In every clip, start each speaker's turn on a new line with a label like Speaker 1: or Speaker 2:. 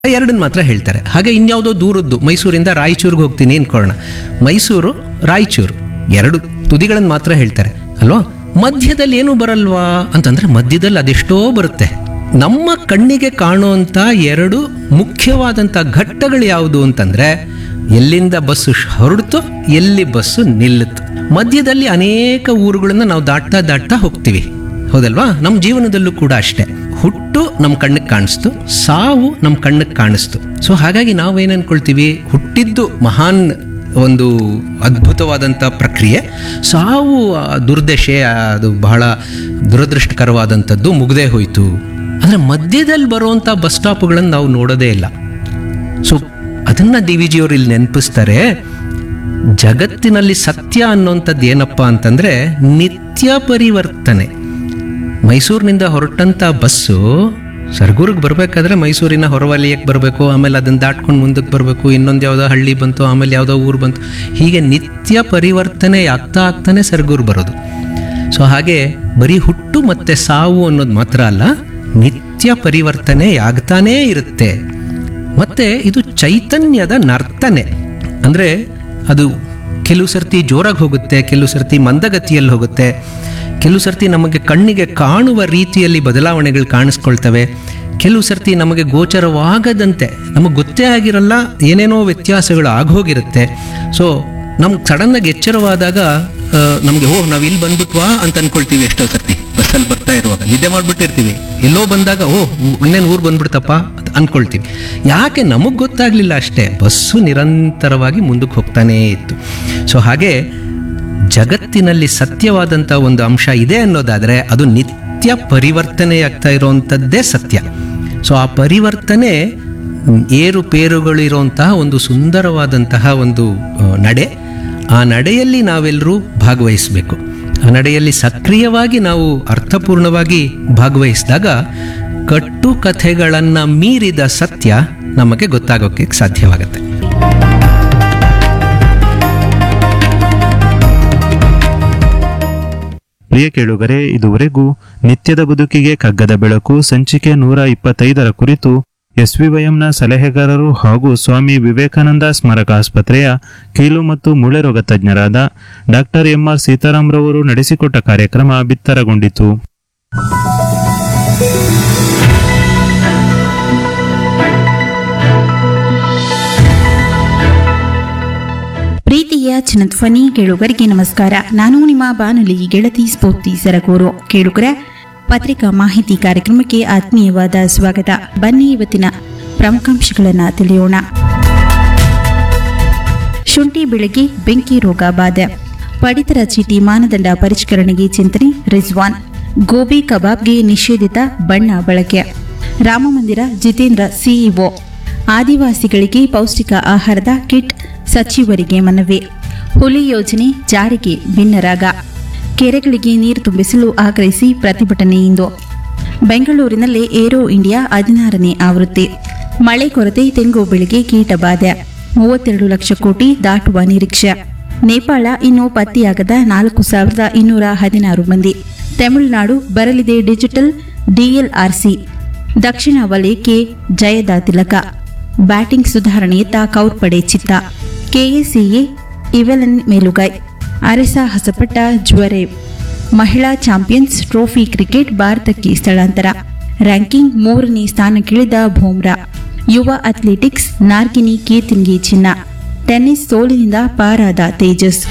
Speaker 1: ಎರಡನ್ನ ಮಾತ್ರ ಹೇಳ್ತಾರೆ ಹಾಗೆ ಇನ್ಯಾವುದೋ ದೂರದ್ದು ಮೈಸೂರಿಂದ ರಾಯಚೂರಿಗೆ ಹೋಗ್ತೀನಿ ಅನ್ಕೊಳ್ಳೋಣ ಮೈಸೂರು ರಾಯಚೂರು ಎರಡು ತುದಿಗಳನ್ನು ಮಾತ್ರ ಹೇಳ್ತಾರೆ ಅಲ್ವಾ ಮಧ್ಯದಲ್ಲಿ ಏನು ಬರಲ್ವಾ ಅಂತಂದ್ರೆ ಮಧ್ಯದಲ್ಲಿ ಅದೆಷ್ಟೋ ಬರುತ್ತೆ ನಮ್ಮ ಕಣ್ಣಿಗೆ ಕಾಣುವಂಥ ಎರಡು ಮುಖ್ಯವಾದಂಥ ಘಟ್ಟಗಳು ಯಾವುದು ಅಂತಂದ್ರೆ ಎಲ್ಲಿಂದ ಬಸ್ಸು ಹೊರಡ್ತು ಎಲ್ಲಿ ಬಸ್ಸು ನಿಲ್ಲುತ್ತು ಮಧ್ಯದಲ್ಲಿ ಅನೇಕ ಊರುಗಳನ್ನ ನಾವು ದಾಟ್ತಾ ದಾಟ್ತಾ ಹೋಗ್ತೀವಿ ಹೌದಲ್ವಾ ನಮ್ಮ ಜೀವನದಲ್ಲೂ ಕೂಡ ಅಷ್ಟೇ ಹುಟ್ಟು ನಮ್ಮ ಕಣ್ಣಿಗೆ ಕಾಣಿಸ್ತು ಸಾವು ನಮ್ಮ ಕಣ್ಣಿಗೆ ಕಾಣಿಸ್ತು ಸೊ ಹಾಗಾಗಿ ನಾವೇನು ಅನ್ಕೊಳ್ತೀವಿ ಹುಟ್ಟಿದ್ದು ಮಹಾನ್ ಒಂದು ಅದ್ಭುತವಾದಂಥ ಪ್ರಕ್ರಿಯೆ ಸಾವು ಆ ದುರ್ದಶೆ ಅದು ಬಹಳ ದುರದೃಷ್ಟಕರವಾದಂಥದ್ದು ಮುಗ್ದೇ ಹೋಯಿತು ಆದರೆ ಮಧ್ಯದಲ್ಲಿ ಬರುವಂಥ ಬಸ್ ಸ್ಟಾಪ್ಗಳನ್ನು ನಾವು ನೋಡೋದೇ ಇಲ್ಲ ಸೊ ಅದನ್ನ ಡಿ ವಿ ಜಿಯವರು ಇಲ್ಲಿ ನೆನಪಿಸ್ತಾರೆ ಜಗತ್ತಿನಲ್ಲಿ ಸತ್ಯ ಅನ್ನೋಂಥದ್ದು ಏನಪ್ಪ ಅಂತಂದ್ರೆ ನಿತ್ಯ ಪರಿವರ್ತನೆ ಮೈಸೂರಿನಿಂದ ಹೊರಟಂಥ ಬಸ್ಸು ಸರ್ಗೂರಿಗೆ ಬರಬೇಕಾದ್ರೆ ಮೈಸೂರಿನ ಹೊರವಲಯಕ್ಕೆ ಬರಬೇಕು ಆಮೇಲೆ ಅದನ್ನು ದಾಟ್ಕೊಂಡು ಮುಂದಕ್ಕೆ ಬರಬೇಕು ಇನ್ನೊಂದು ಯಾವುದೋ ಹಳ್ಳಿ ಬಂತು ಆಮೇಲೆ ಯಾವುದೋ ಊರು ಬಂತು ಹೀಗೆ ನಿತ್ಯ ಪರಿವರ್ತನೆ ಆಗ್ತಾ ಆಗ್ತಾನೆ ಸರ್ಗೂರು ಬರೋದು ಸೊ ಹಾಗೆ ಬರೀ ಹುಟ್ಟು ಮತ್ತೆ ಸಾವು ಅನ್ನೋದು ಮಾತ್ರ ಅಲ್ಲ ನಿತ್ಯ ಪರಿವರ್ತನೆ ಆಗ್ತಾನೇ ಇರುತ್ತೆ ಮತ್ತೆ ಇದು ಚೈತನ್ಯದ ನರ್ತನೆ ಅಂದರೆ ಅದು ಕೆಲವು ಸರ್ತಿ ಜೋರಾಗಿ ಹೋಗುತ್ತೆ ಕೆಲವು ಸರ್ತಿ ಮಂದಗತಿಯಲ್ಲಿ ಹೋಗುತ್ತೆ ಕೆಲವು ಸರ್ತಿ ನಮಗೆ ಕಣ್ಣಿಗೆ ಕಾಣುವ ರೀತಿಯಲ್ಲಿ ಬದಲಾವಣೆಗಳು ಕಾಣಿಸ್ಕೊಳ್ತವೆ ಕೆಲವು ಸರ್ತಿ ನಮಗೆ ಗೋಚರವಾಗದಂತೆ ನಮಗೆ ಗೊತ್ತೇ ಆಗಿರಲ್ಲ ಏನೇನೋ ವ್ಯತ್ಯಾಸಗಳು ಆಗೋಗಿರುತ್ತೆ ಸೊ ನಮ್ಗೆ ಸಡನ್ನಾಗಿ ಎಚ್ಚರವಾದಾಗ ನಮಗೆ ಓಹ್ ನಾವು ಇಲ್ಲಿ ಬಂದ್ಬಿಟ್ವಾ ಅಂತ ಅನ್ಕೊಳ್ತೀವಿ ಎಷ್ಟೋ ಸರ್ತಿ ಬಸ್ಸಲ್ಲಿ ಬರ್ತಾ ಇರುವಾಗ ನಿದ್ದೆ ಮಾಡ್ಬಿಟ್ಟಿರ್ತೀವಿ ಎಲ್ಲೋ ಬಂದಾಗ ಓಹ್ ಇನ್ನೇನು ಊರು ಬಂದ್ಬಿಡ್ತಪ್ಪ ಅಂತ ಅನ್ಕೊಳ್ತೀವಿ ಯಾಕೆ ನಮಗೆ ಗೊತ್ತಾಗ್ಲಿಲ್ಲ ಅಷ್ಟೇ ಬಸ್ಸು ನಿರಂತರವಾಗಿ ಮುಂದಕ್ಕೆ ಹೋಗ್ತಾನೇ ಇತ್ತು ಸೊ ಹಾಗೆ ಜಗತ್ತಿನಲ್ಲಿ ಸತ್ಯವಾದಂಥ ಒಂದು ಅಂಶ ಇದೆ ಅನ್ನೋದಾದರೆ ಅದು ನಿತ್ಯ ಪರಿವರ್ತನೆಯಾಗ್ತಾ ಇರುವಂಥದ್ದೇ ಸತ್ಯ ಸೊ ಆ ಪರಿವರ್ತನೆ ಮ್, ಏರುಪೇರುಗಳು ಇರುವಂತಹ ಒಂದು ಸುಂದರವಾದಂತಹ ಒಂದು ಆ, ನಡೆ ಆ ನಡೆಯಲ್ಲಿ ನಾವೆಲ್ಲರೂ ಭಾಗವಹಿಸಬೇಕು ಆ ನಡೆಯಲ್ಲಿ ಸಕ್ರಿಯವಾಗಿ ನಾವು ಅರ್ಥಪೂರ್ಣವಾಗಿ ಭಾಗವಹಿಸಿದಾಗ ಕಟ್ಟು ಕಥೆಗಳನ್ನು ಮೀರಿದ ಸತ್ಯ ನಮಗೆ ಗೊತ್ತಾಗೋಕ್ಕೆ ಸಾಧ್ಯವಾಗುತ್ತೆ
Speaker 2: ಪ್ರಿಯ ಕೇಳುಗರೆ ಇದುವರೆಗೂ ನಿತ್ಯದ ಬದುಕಿಗೆ ಕಗ್ಗದ ಬೆಳಕು ಸಂಚಿಕೆ ನೂರ ಇಪ್ಪತ್ತೈದರ ಕುರಿತು ಎಸ್ವಿವೈಎಂನ ಸಲಹೆಗಾರರು ಹಾಗೂ ಸ್ವಾಮಿ ವಿವೇಕಾನಂದ ಸ್ಮಾರಕ ಆಸ್ಪತ್ರೆಯ ಕೀಲು ಮತ್ತು ಮೂಳೆ ರೋಗ ತಜ್ಞರಾದ ಡಾಕ್ಟರ್ ಎಂಆರ್ ಸೀತಾರಾಮ್ರವರು ನಡೆಸಿಕೊಟ್ಟ ಕಾರ್ಯಕ್ರಮ ಬಿತ್ತರಗೊಂಡಿತು
Speaker 3: ಪ್ರೀತಿಯ ಚಿನ್ನಧ್ವನಿ ಕೇಳುಗರಿಗೆ ನಮಸ್ಕಾರ ನಾನು ನಿಮ್ಮ ಬಾನುಲಿ ಗೆಳತಿ ಸ್ಫೂರ್ತಿ ಸರಗೂರು ಕೇಳುಗರ ಪತ್ರಿಕಾ ಮಾಹಿತಿ ಕಾರ್ಯಕ್ರಮಕ್ಕೆ ಆತ್ಮೀಯವಾದ ಸ್ವಾಗತ ಬನ್ನಿ ಇವತ್ತಿನ ಪ್ರಮುಖಾಂಶಗಳನ್ನು ತಿಳಿಯೋಣ ಶುಂಠಿ ಬೆಳೆಗೆ ಬೆಂಕಿ ರೋಗ ಬಾಧೆ ಪಡಿತರ ಚೀಟಿ ಮಾನದಂಡ ಪರಿಷ್ಕರಣೆಗೆ ಚಿಂತನೆ ರಿಜ್ವಾನ್ ಗೋಬಿ ಕಬಾಬ್ಗೆ ನಿಷೇಧಿತ ಬಣ್ಣ ಬಳಕೆ ರಾಮಮಂದಿರ ಜಿತೇಂದ್ರ ಸಿಇಒ ಆದಿವಾಸಿಗಳಿಗೆ ಪೌಷ್ಟಿಕ ಆಹಾರದ ಕಿಟ್ ಸಚಿವರಿಗೆ ಮನವಿ ಹುಲಿ ಯೋಜನೆ ಜಾರಿಗೆ ಭಿನ್ನರಾಗ ಕೆರೆಗಳಿಗೆ ನೀರು ತುಂಬಿಸಲು ಆಗ್ರಹಿಸಿ ಪ್ರತಿಭಟನೆ ಇಂದು ಬೆಂಗಳೂರಿನಲ್ಲಿ ಏರೋ ಇಂಡಿಯಾ ಹದಿನಾರನೇ ಆವೃತ್ತಿ ಮಳೆ ಕೊರತೆ ತೆಂಗು ಬೆಳೆಗೆ ಕೀಟ ಬಾಧೆ ಮೂವತ್ತೆರಡು ಲಕ್ಷ ಕೋಟಿ ದಾಟುವ ನಿರೀಕ್ಷೆ ನೇಪಾಳ ಇನ್ನೂ ಪತ್ತೆಯಾಗದ ನಾಲ್ಕು ಸಾವಿರದ ಇನ್ನೂರ ಹದಿನಾರು ಮಂದಿ ತಮಿಳುನಾಡು ಬರಲಿದೆ ಡಿಜಿಟಲ್ ಡಿಎಲ್ಆರ್ಸಿ ದಕ್ಷಿಣ ವಲಯಕ್ಕೆ ಜಯದ ತಿಲಕ ಬ್ಯಾಟಿಂಗ್ ಸುಧಾರಣೆಯತ್ತ ಕೌರ್ಪಡೆ ಚಿತ್ತ ಕೆಎಸಿಎ ಇವೆಲನ್ ಮೇಲುಗೈ ಅರೆಸ ಹಸಪಟ್ಟ ಜ್ವರೆ ಮಹಿಳಾ ಚಾಂಪಿಯನ್ಸ್ ಟ್ರೋಫಿ ಕ್ರಿಕೆಟ್ ಭಾರತಕ್ಕೆ ಸ್ಥಳಾಂತರ ರ್ಯಾಂಕಿಂಗ್ ಮೂರನೇ ಸ್ಥಾನಕ್ಕಿಳಿದ ಬೂಮ್ರಾ ಯುವ ಅಥ್ಲೆಟಿಕ್ಸ್ ನಾರ್ಗಿನಿ ಕೀರ್ತಿನ್ಗೆ ಚಿನ್ನ ಟೆನ್ನಿಸ್ ಸೋಲಿನಿಂದ ಪಾರಾದ ತೇಜಸ್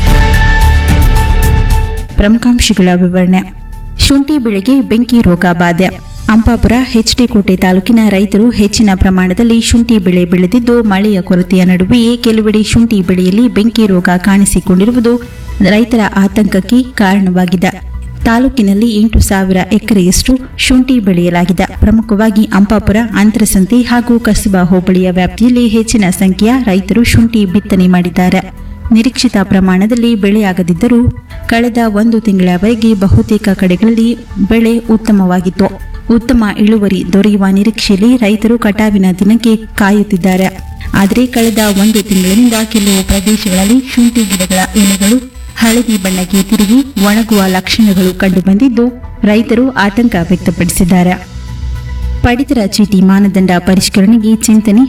Speaker 3: ಪ್ರಮುಖಾಂಶಗಳ ವಿವರಣೆ ಶುಂಠಿ ಬೆಳೆಗೆ ಬೆಂಕಿ ರೋಗ ಬಾಧೆ ಅಂಪಾಪುರ ಎಚ್ಡಿ ಕೋಟೆ ತಾಲೂಕಿನ ರೈತರು ಹೆಚ್ಚಿನ ಪ್ರಮಾಣದಲ್ಲಿ ಶುಂಠಿ ಬೆಳೆ ಬೆಳೆದಿದ್ದು ಮಳೆಯ ಕೊರತೆಯ ನಡುವೆಯೇ ಕೆಲವೆಡೆ ಶುಂಠಿ ಬೆಳೆಯಲ್ಲಿ ಬೆಂಕಿ ರೋಗ ಕಾಣಿಸಿಕೊಂಡಿರುವುದು ರೈತರ ಆತಂಕಕ್ಕೆ ಕಾರಣವಾಗಿದೆ ತಾಲೂಕಿನಲ್ಲಿ ಎಂಟು ಸಾವಿರ ಎಕರೆಯಷ್ಟು ಶುಂಠಿ ಬೆಳೆಯಲಾಗಿದೆ ಪ್ರಮುಖವಾಗಿ ಅಂಪಾಪುರ ಅಂತರಸಂತೆ ಹಾಗೂ ಕಸಬಾ ಹೋಬಳಿಯ ವ್ಯಾಪ್ತಿಯಲ್ಲಿ ಹೆಚ್ಚಿನ ಸಂಖ್ಯೆಯ ರೈತರು ಶುಂಠಿ ಬಿತ್ತನೆ ಮಾಡಿದ್ದಾರೆ ನಿರೀಕ್ಷಿತ ಪ್ರಮಾಣದಲ್ಲಿ ಬೆಳೆಯಾಗದಿದ್ದರೂ ಕಳೆದ ಒಂದು ತಿಂಗಳವರೆಗೆ ಬಹುತೇಕ ಕಡೆಗಳಲ್ಲಿ ಬೆಳೆ ಉತ್ತಮವಾಗಿತ್ತು ಉತ್ತಮ ಇಳುವರಿ ದೊರೆಯುವ ನಿರೀಕ್ಷೆಯಲ್ಲಿ ರೈತರು ಕಟಾವಿನ ದಿನಕ್ಕೆ ಕಾಯುತ್ತಿದ್ದಾರೆ ಆದರೆ ಕಳೆದ ಒಂದು ತಿಂಗಳಿನಿಂದ ಕೆಲವು ಪ್ರದೇಶಗಳಲ್ಲಿ ಶುಂಠಿ ಗಿಡಗಳ ಎಲೆಗಳು ಹಳದಿ ಬಣ್ಣಕ್ಕೆ ತಿರುಗಿ ಒಣಗುವ ಲಕ್ಷಣಗಳು ಕಂಡುಬಂದಿದ್ದು ರೈತರು ಆತಂಕ ವ್ಯಕ್ತಪಡಿಸಿದ್ದಾರೆ ಪಡಿತರ ಚೀಟಿ ಮಾನದಂಡ ಪರಿಷ್ಕರಣೆಗೆ ಚಿಂತನೆ